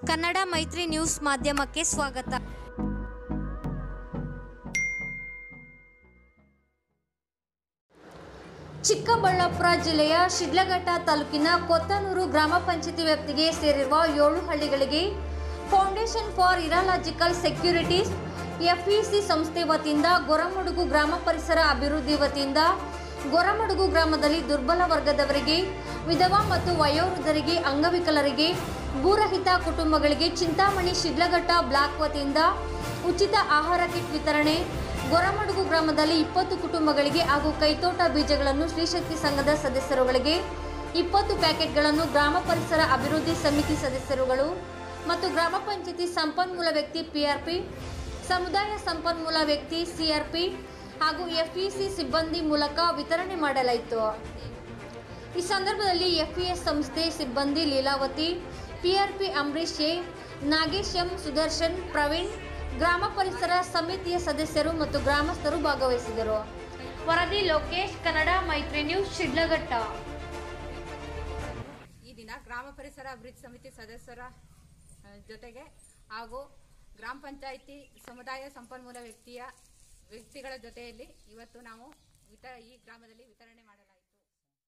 ಕನ್ನಡ ಮೈತ್ರಿ ನ್ಯೂಸ್ ಮಾಧ್ಯಮಕ್ಕೆ ಸ್ವಾಗತ ಚಿಕ್ಕಬಳ್ಳಾಪುರ ಜಿಲ್ಲೆಯ ಶಿಡ್ಲಘಟ್ಟ ತಾಲೂಕಿನ ಕೊತ್ತನೂರು ಗ್ರಾಮ ಪಂಚಾಯತಿ ವ್ಯಾಪ್ತಿಗೆ ಸೇರಿರುವ ಏಳು ಹಳ್ಳಿಗಳಿಗೆ foundation for ecological securities FEC ಸಂಸ್ಥೆ ವತಿಯಿಂದ ಗೊರಮಡುಗು ಗ್ರಾಮ ಪರಿಸರ ಅಭಿವೃದ್ಧಿ ವತಿಯಿಂದ ಗೊರಮಡುಗು ಗ್ರಾಮದಲ್ಲಿ ದುರ್ಬಲ ವರ್ಗದವರಿಗೆ ವಿಧವಾ ಮತ್ತು ವಯೋವೃದ್ಧರಿಗೆ ಅಂಗವಿಕಲರಿಗೆ ಭೂರಹಿತ ಕುಟುಂಬಗಳಿಗೆ ಚಿಂತಾಮಣಿ ಶಿಡ್ಲಘಟ್ಟ ಬ್ಲಾಕ್ ವತಿಯಿಂದ ಉಚಿತ ಆಹಾರ ಕಿಟ್ ವಿತರಣೆ ಗೊರಮಡುಗು ಗ್ರಾಮದಲ್ಲಿ ಇಪ್ಪತ್ತು ಕುಟುಂಬಗಳಿಗೆ ಹಾಗೂ ಕೈತೋಟ ಬೀಜಗಳನ್ನು ಶ್ರೀಶಕ್ತಿ ಸಂಘದ ಸದಸ್ಯರುಗಳಿಗೆ ಇಪ್ಪತ್ತು ಪ್ಯಾಕೆಟ್ಗಳನ್ನು ಗ್ರಾಮ ಪರಿಸರ ಅಭಿವೃದ್ಧಿ ಸಮಿತಿ ಸದಸ್ಯರುಗಳು ಮತ್ತು ಗ್ರಾಮ ಪಂಚಾಯತಿ ಸಂಪನ್ಮೂಲ ವ್ಯಕ್ತಿ ಪಿಆರ್ಪಿ ಸಮುದಾಯ ಸಂಪನ್ಮೂಲ ವ್ಯಕ್ತಿ ಸಿಆರ್ಪಿ ಹಾಗೂ ಎಫ್ಇಸಿ ಸಿಬ್ಬಂದಿ ಮೂಲಕ ವಿತರಣೆ ಮಾಡಲಾಯಿತು ಈ ಸಂದರ್ಭದಲ್ಲಿ ಎಫ್ಇಎಸ್ ಸಂಸ್ಥೆ ಸಿಬ್ಬಂದಿ Leelavathi PRP Ambareesh A Nagesh M Sudarshan Praveen ಗ್ರಾಮ ಪರಿಸರ ಸಮಿತಿಯ ಸದಸ್ಯರು ಮತ್ತು ಗ್ರಾಮಸ್ಥರು ಭಾಗವಹಿಸಿದರು ವರದಿ ಲೋಕೇಶ್ ಕನ್ನಡ ಮೈತ್ರಿ ನ್ಯೂಸ್ ಶಿಡ್ಲಘಟ್ಟ ಈ ದಿನ ಗ್ರಾಮ ಪರಿಸರ ಅಭಿವೃದ್ಧಿ ಸಮಿತಿ ಸದಸ್ಯರ ಆ, ಜೊತೆಗೆ ಹಾಗೂ ಗ್ರಾಮ ಪಂಚಾಯಿತಿ ಸಮುದಾಯ ಸಂಪನ್ಮೂಲ ವ್ಯಕ್ತಿಯ ವ್ಯಕ್ತಿಗಳ ಜೊತೆಯಲ್ಲಿ ಇವತ್ತು ನಾವು ವಿತ ಈ ಗ್ರಾಮದಲ್ಲಿ ವಿತರಣೆ ಮಾಡಲಾಗಿದೆ